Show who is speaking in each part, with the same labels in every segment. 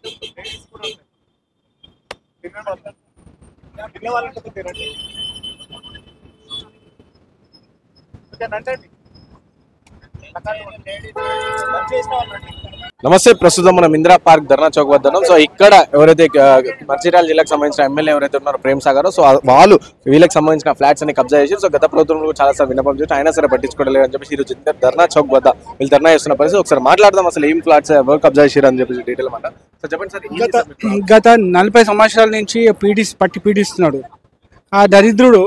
Speaker 1: నమస్తే ప్రస్తుతం మనం ఇందిరా పార్క్ ధర్నా చౌక్ వద్ద ఉన్నాం సో ఇక్కడ ఎవరైతే ఆ, మంచిర్యాల జిల్లాకు సంబంధించిన ఎమ్మెల్యే ఎవరైతే ఉన్నారో ప్రేమ్ సాగర్ సో ఆ- వాళ్ళు వీళ్ళకి సంబంధించిన ఫ్లాట్స్ అన్ని కబ్జా చేసి సో గత ప్రభుత్వంలో కూడా చాలా సార్ విన్నపం చేసి అయినా సరే పట్టించుకోవట్లేదు అని చెప్పేసి ఈరోజు ఇందిరా ధర్నా చౌక్ వద్ద వీళ్ళు ధర్నా చేస్తున్న పరిస్థితి ఒకసారి మాట్లాడదాం అసలు ఏం ఫ్లాట్స్ ఎవరు కబ్జా చేశారు అని చెప్పేసి డీటెయిల్ మాట సో చెప్పండి సార్ ఏంటి
Speaker 2: గత
Speaker 1: సార్ మీ plot?
Speaker 2: గత నలభై సంవత్సరాల నుంచి పీడి పట్టి పీడిస్తున్నాడు ఆ దరిద్రుడు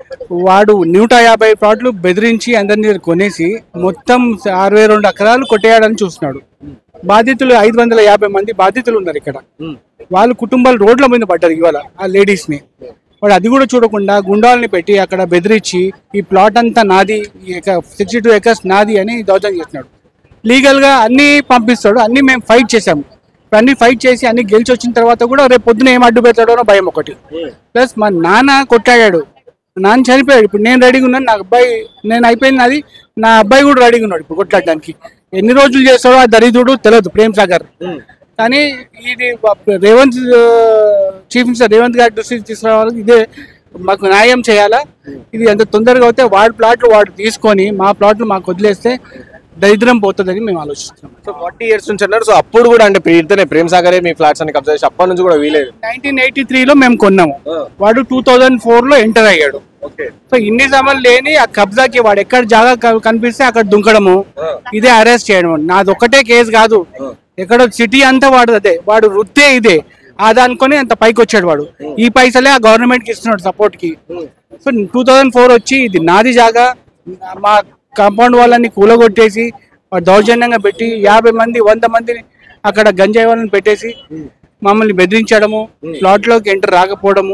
Speaker 2: వాడు నూట యాభై ప్లాట్లు బెదిరించి అందరినీ కొనేసి మొత్తం అరవై రెండు ఎకరాలు కొట్టేయాలని చూస్తున్నాడు బాధితులు ఐదు వందల యాభై మంది బాధితులు ఉన్నారు ఇక్కడ
Speaker 1: ఉమ్.
Speaker 2: వాళ్ళ కుటుంబాలు రోడ్ల మీద పడ్డారు ఇవాళ ఆ లేడీస్ ని వాడు అది కూడా చూడకుండా గుండాలని పెట్టి అక్కడ బెదిరించి ఈ ప్లాట్ అంతా నాది సిక్స్టీ టూ ఎకర్స్ నాది అని దౌర్జన్యం చేస్తున్నాడు లీగల్ గా అన్ని పంపిస్తాడు అన్ని మేము ఫైట్ చేసాము ఇప్పుడు అన్ని ఫైట్ చేసి అన్ని గెలిచి వచ్చిన తర్వాత కూడా రేపు పొద్దున ఏం అడ్డు పెడతాడో అని భయం ఒకటి ప్లస్ మా నాన్న కొట్టాడాడు నాన్న చనిపోయాడు ఇప్పుడు నేను రెడీగా ఉన్నాను నా అబ్బాయి నేను అయిపోయింది అది నా అబ్బాయి కూడా రెడీగా ఉన్నాడు ఇప్పుడు కొట్లాడడానికి ఎన్ని రోజులు చేస్తాడో ఆ దరిద్రుడు తెలియదు ప్రేమ్ సాగర్ కానీ ఇది రేవంత్ ఆ, చీఫ్ మినిస్టర్ రేవంత్ గారి దృష్టికి తీసుకురావాలి ఇదే మాకు న్యాయం చేయాలా ఇది ఎంత తొందరగా అయితే వాడి ప్లాట్లు వాడు తీసుకొని మా ప్లాట్లు మాకు వదిలేస్తే దరిద్రం పోతుందని మేము ఆలోచిస్తున్నాం
Speaker 1: సో ఫార్టీ ఇయర్స్ నుంచి అన్నారు సో అప్పుడు కూడా అంటే ఇతనే ప్రేమ్ సాగరే మీ ఫ్లాట్స్ అన్ని కబ్జా చేసి అప్పటి నుంచి కూడా వీలేదు
Speaker 2: నైన్టీన్ ఎయిటీ త్రీలో మేము కొన్నాము వాడు టూ థౌజండ్ ఫోర్లో ఎంటర్ అయ్యాడు
Speaker 1: ఓకే
Speaker 2: సో ఇన్ని సమయం లేని ఆ కబ్జాకి వాడు ఎక్కడ జాగా క- కనిపిస్తే అక్కడ దుంకడము ఇదే అరెస్ట్ చేయడం నాది ఒక్కటే కేసు కాదు ఎక్కడ సిటీ అంతా వాడు అదే వాడు వృత్తే ఇదే అది అనుకొని అంత పైకి వచ్చాడు వాడు ఈ పైసలే ఆ గవర్నమెంట్ కి ఇస్తున్నాడు సపోర్ట్ కి సో టూ థౌజండ్ ఫోర్ వచ్చి ఇది నాది జాగా మా కాంపౌండ్ వాళ్ళని కూలగొట్టేసి వాడు దౌర్జన్యంగా పెట్టి యాభై మంది వంద మందిని అక్కడ గంజాయి వాళ్ళని పెట్టేసి మమ్మల్ని బెదిరించడము ప్లాట్ లోకి ఎంటర్ రాకపోవడము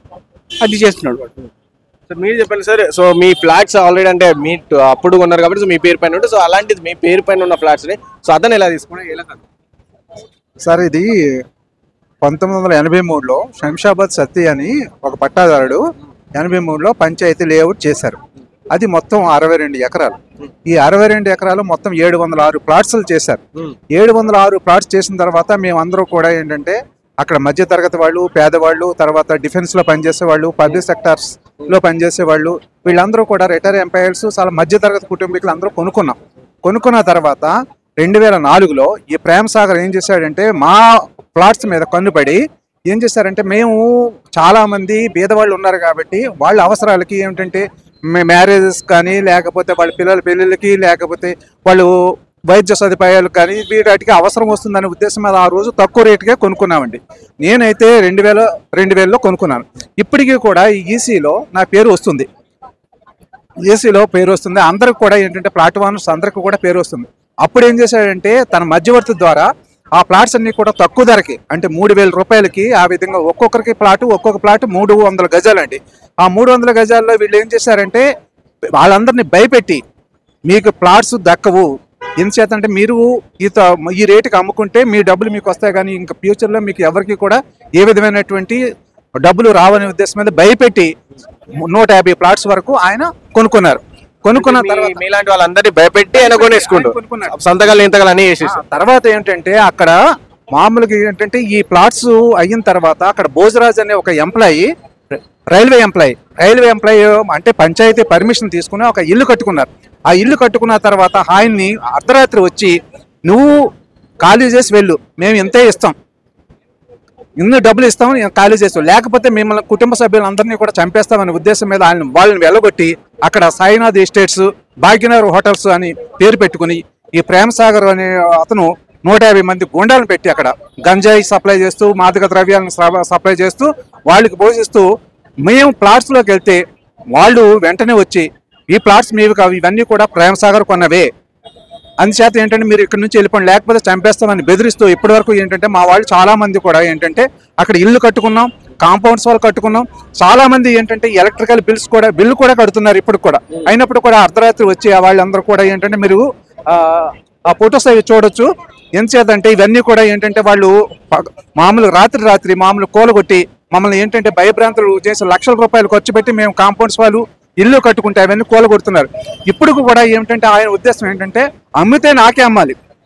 Speaker 2: అది చేస్తున్నాడు వాడు
Speaker 1: సో మీరు చెప్పండి సార్ సో మీ ఫ్లాట్స్ ఆల్రెడీ అంటే మీ అప్పుడు ఉన్నారు కాబట్టి సో మీ పేరు పైన ఉంటే సో అలాంటిది మీ పేరు పైన ఉన్న ఫ్లాట్స్ ని సో అతను ఎలా తీసుకున్నా ఎలా కాదు
Speaker 3: సార్ ఇది పంతొమ్మిది వందల ఎనభై మూడులో శంషాబాద్ సత్తి అని ఒక పట్టాదారుడు ఎనభై మూడులో పంచాయతీ లేఅవుట్ చేశారు అది మొత్తం అరవై రెండు ఎకరాలు ఈ అరవై రెండు ఎకరాలు మొత్తం ఏడు వందల ఆరు ప్లాట్స్లు చేశారు ఏడు వందల ఆరు ప్లాట్స్ చేసిన తర్వాత మేమందరూ కూడా ఏంటంటే అక్కడ మధ్య తరగతి వాళ్ళు పేదవాళ్ళు తర్వాత డిఫెన్స్ లో పనిచేసే వాళ్ళు పబ్లిక్ సెక్టార్స్ లో పనిచేసే వాళ్ళు వీళ్ళందరూ కూడా రిటైర్ ఎంపైర్స్ చాలా మధ్య తరగతి కుటుంబీకులు అందరూ కొనుక్కున్నాం కొనుక్కున్న తర్వాత రెండు వేల నాలుగులో ఈ ప్రేమ్ సాగర్ ఏం చేశాడంటే మా ప్లాట్స్ మీద కన్నుపడి ఏం చేశారంటే మేము చాలా మంది బీదవాళ్ళు ఉన్నారు కాబట్టి వాళ్ళ అవసరాలకి ఏమిటంటే మ్యారేజెస్ కానీ లేకపోతే వాళ్ళ పిల్లల పెళ్ళిళ్ళకి లేకపోతే వాళ్ళు వైద్య సదుపాయాలు కానీ వీటికి అవసరం వస్తుందనే ఉద్దేశం మీద ఆ రోజు తక్కువ రేటుకే కొనుక్కున్నామండి నేనైతే రెండు వేల రెండు వేలలో కొనుక్కున్నాను ఇప్పటికీ కూడా ఈ ఈసీలో నా పేరు వస్తుంది ఏసీలో పేరు వస్తుంది అందరికి కూడా ఏంటంటే ప్లాట్ ఓనర్స్ అందరికి కూడా పేరు వస్తుంది అప్పుడు ఏం చేశాడంటే తన మధ్యవర్తి ద్వారా ఆ ప్లాట్స్ అన్ని కూడా తక్కువ ధరకి అంటే మూడు వేల రూపాయలకి ఆ విధంగా ఒక్కొక్కరికి ప్లాట్ ఒక్కొక్క ప్లాట్ మూడు వందల గజాలండి ఆ మూడు వందల గజాల్లో వీళ్ళు ఏం చేశారంటే వాళ్ళందరినీ భయపెట్టి మీకు ప్లాట్స్ దక్కవు ఎందుచేత అంటే మీరు ఈ త- ఈ రేటుకి అమ్ముకుంటే మీ డబ్బులు మీకు వస్తాయి కానీ ఇంకా ఫ్యూచర్లో మీకు ఎవరికి కూడా ఏ విధమైనటువంటి డబ్బులు రావనే ఉద్దేశం మీద భయపెట్టి నూట యాభై ప్లాట్స్ వరకు ఆయన కొనుక్కున్నారు కొనుక్కున్న తర్వాత
Speaker 1: మీలాంటి వాళ్ళందరినీ భయపెట్టి ఆయన కొనేసుకుంటూ
Speaker 3: కొనుక్కున్నారు.
Speaker 1: సంతకాలు ఇంతకాలు అన్ని చేసేసి
Speaker 3: ఆ తర్వాత ఏంటంటే అక్కడ మామూలుగా ఏంటంటే ఈ ప్లాట్స్ అయిన తర్వాత అక్కడ భోజరాజ్ అనే ఒక employee railway employee railway employee అంటే పంచాయతీ పర్మిషన్ తీసుకుని ఒక ఇల్లు కట్టుకున్నారు ఆ ఇల్లు కట్టుకున్న తర్వాత ఆయన్ని అర్ధరాత్రి వచ్చి నువ్వు ఖాళీ చేసి వెళ్ళు మేము ఇంతే ఇస్తాం ఇన్ని డబ్బులు ఇస్తాం నేను ఖాళీ చేస్తాం లేకపోతే మిమ్మల్ని కుటుంబ సభ్యులందరినీ కూడా చంపేస్తామనే ఉద్దేశం మీద ఆయన వాళ్ళని వెళ్ళగొట్టి అక్కడ సాయినాథ్ ఎస్టేట్స్ భాగ్యనగర్ హోటల్స్ అని పేరు పెట్టుకుని ఈ ప్రేమ్ సాగర్ అనే అతను నూట యాభై మంది గుండాలను పెట్టి అక్కడ గంజాయి సప్లై చేస్తూ మాదక ద్రవ్యాలను సప్లై- సప్లై చేస్తూ వాళ్ళకి పోషిస్తూ మేము ప్లాట్స్లోకి వెళ్తే వాళ్ళు వెంటనే వచ్చి ఈ ప్లాట్స్ మీవి కావు ఇవన్నీ కూడా ప్రేమ్ సాగర్ కొన్నవే అందుచేత ఏంటంటే మీరు ఇక్కడ నుంచి వెళ్ళిపోండి లేకపోతే చంపేస్తామని బెదిరిస్తూ ఇప్పటి వరకు ఏంటంటే మా వాళ్ళు చాలా మంది కూడా ఏంటంటే అక్కడ ఇల్లు కట్టుకున్నాం కాంపౌండ్స్ వాళ్ళు కట్టుకున్నాం చాలా మంది ఏంటంటే ఎలక్ట్రికల్ బిల్స్ కూడా బిల్లు కూడా కడుతున్నారు ఇప్పుడు కూడా అయినప్పుడు కూడా అర్ధరాత్రి వచ్చి ఆ వాళ్ళందరూ కూడా ఏంటంటే మీరు ఆ, ఆ ఫొటోస్ అవి చూడొచ్చు ఎంతచేతంటే ఇవన్నీ కూడా ఏంటంటే వాళ్ళు పగ- మామూలు రాత్రి రాత్రి మామూలు కూలగొట్టి మమ్మల్ని ఏంటంటే భయభ్రాంతులు చేసి లక్షల రూపాయలు ఖర్చు పెట్టి మేము కాంపౌండ్స్ వాళ్ళు ఇల్లు కట్టుకుంటే అవన్నీ కూలగొడుతున్నారు ఇప్పుడు కూడా ఏమిటంటే ఆయన ఉద్దేశం ఏంటంటే అమ్మితే నాకే అమ్మాలి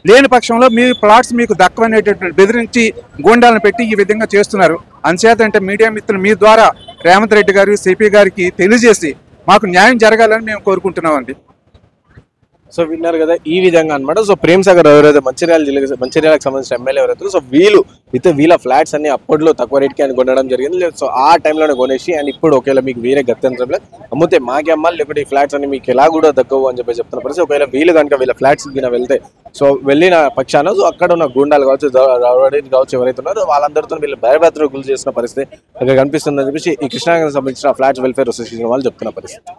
Speaker 3: లేని పక్షంలో మీ ప్లాట్స్ మీకు దక్కవనేటటువంటి బెదిరించి గూండాలను పెట్టి ఈ విధంగా చేస్తున్నారు అంచేత అంటే మీడియా మిత్రులు మీ ద్వారా రేవంత్ రెడ్డి గారు సిపి గారికి తెలియజేసి మాకు న్యాయం జరగాలని మేము కోరుకుంటున్నామండి
Speaker 1: సో విన్నారు కదా ఈ విధంగా అన్నమాట సో ప్రేమ్ సాగర్ ఎవరైతే మంచిర్యాల జిల్లా మంచిర్యాలకు సంబంధించిన ఎమ్మెల్యే ఎవరైతే సో వీళ్ళు విత్ వీళ్ళ ఫ్లాట్స్ అన్ని అప్పట్లో తక్కువ రేట్కి అని కొనడం జరిగింది లేదు సో ఆ టైంలోనే కొనేసి అండ్ ఇప్పుడు ఒకవేళ మీకు వేరే గత్యంతరంలో అమ్ముతే మాకే అమ్మాలి లేకపోతే ఈ ఫ్లాట్స్ అన్ని మీకు ఎలా కూడా దక్కవు అని చెప్పి చెప్తున్న పరిస్థితి ఒకవేళ వీళ్ళు కనుక వీళ్ళ ఫ్లాట్స్ కింద వెళ్తే సో వెళ్ళిన పక్షాన సో అక్కడ ఉన్న గుండాలు కావచ్చు రౌడీలు కావచ్చు ఎవరైతే ఉన్నారో వాళ్ళందరితో వీళ్ళు భయభద్ర గురి చేసిన పరిస్థితి అక్కడ కనిపిస్తుందని చెప్పేసి ఈ కృష్ణాకి సంబంధించిన ఫ్లాట్స్ వెల్ఫేర్ అసోసియేషన్ వాళ్ళు చెప్తున్న పరిస్థితి